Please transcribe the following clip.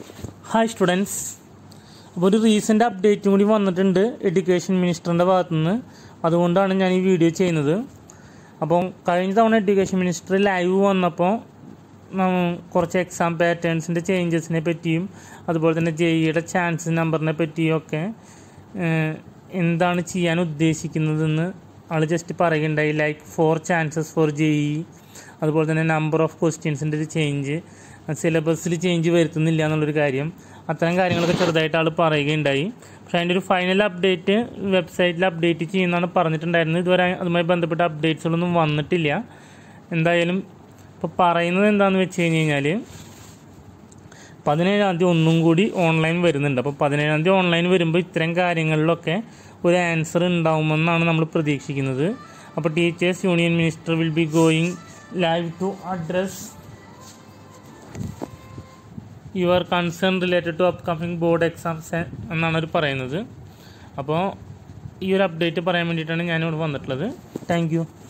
hi students അപ്പോൾ ഒരു recent അപ്ഡേറ്റും കൂടി വന്നിട്ടുണ്ട് എഡ്യൂക്കേഷൻ മിനിസ്റ്ററിൻ്റെ ഭാഗത്തുനിന്ന് അതുകൊണ്ടാണ് ഞാൻ ഈ വീഡിയോ ചെയ്യുന്നത് അപ്പോൾ കഴിഞ്ഞ തവണ എഡ്യൂക്കേഷൻ മിനിസ്റ്റർ ലൈവ് വന്നപ്പോൾ നം- കുറച്ച് എക്സാം പാറ്റേൺസിൻ്റെ ചേഞ്ചസിനെ പറ്റിയും അതുപോലെ തന്നെ ജെ ഇയുടെ ചാൻസ് നമ്പറിനെ പറ്റിയും ഒക്കെ ഏഹ്, എന്താണ് ചെയ്യാൻ ഉദ്ദേശിക്കുന്നതെന്ന് ആൾ ജസ്റ്റ് പറയുകയുണ്ടായി like four chances for J E അതുപോലെ തന്നെ നമ്പർ ഓഫ് ക്വസ്റ്റ്യൻസിൻ്റെ ഒരു ചേഞ്ച് സിലബസിൽ ചേഞ്ച് വരുത്തുന്നില്ല എന്നുള്ളൊരു കാര്യം അത്തരം കാര്യങ്ങളൊക്കെ ചെറുതായിട്ട് ആൾ പറയുകയുണ്ടായി പക്ഷേ അതിൻ്റെ ഒരു ഫൈനൽ അപ്ഡേറ്റ് വെബ്സൈറ്റിൽ അപ്ഡേറ്റ് ചെയ്യുന്നതാണ് പറഞ്ഞിട്ടുണ്ടായിരുന്നത് ഇതുവരെ അതുമായി ബന്ധപ്പെട്ട അപ്ഡേറ്റ്സുകളൊന്നും വന്നിട്ടില്ല എന്തായാലും ഇപ്പോൾ പറയുന്നത് എന്താണെന്ന് വെച്ച് കഴിഞ്ഞ് കഴിഞ്ഞാൽ പതിനേഴാം തീയതി ഒന്നും കൂടി ഓൺലൈൻ വരുന്നുണ്ട് അപ്പോൾ പതിനേഴാം തീയതി ഓൺലൈൻ വരുമ്പോൾ ഇത്തരം കാര്യങ്ങളിലൊക്കെ ഒരു ആൻസർ ഉണ്ടാവുമെന്നാണ് നമ്മൾ പ്രതീക്ഷിക്കുന്നത് അപ്പോൾ teachers union minister will be going live to address your concern related to upcoming board exams എന്നാണ് അവർ പറയുന്നത് അപ്പോൾ ഈ ഒരു അപ്ഡേറ്റ് പറയാൻ വേണ്ടിയിട്ടാണ് ഞാനിവിടെ വന്നിട്ടുള്ളത് താങ്ക് യു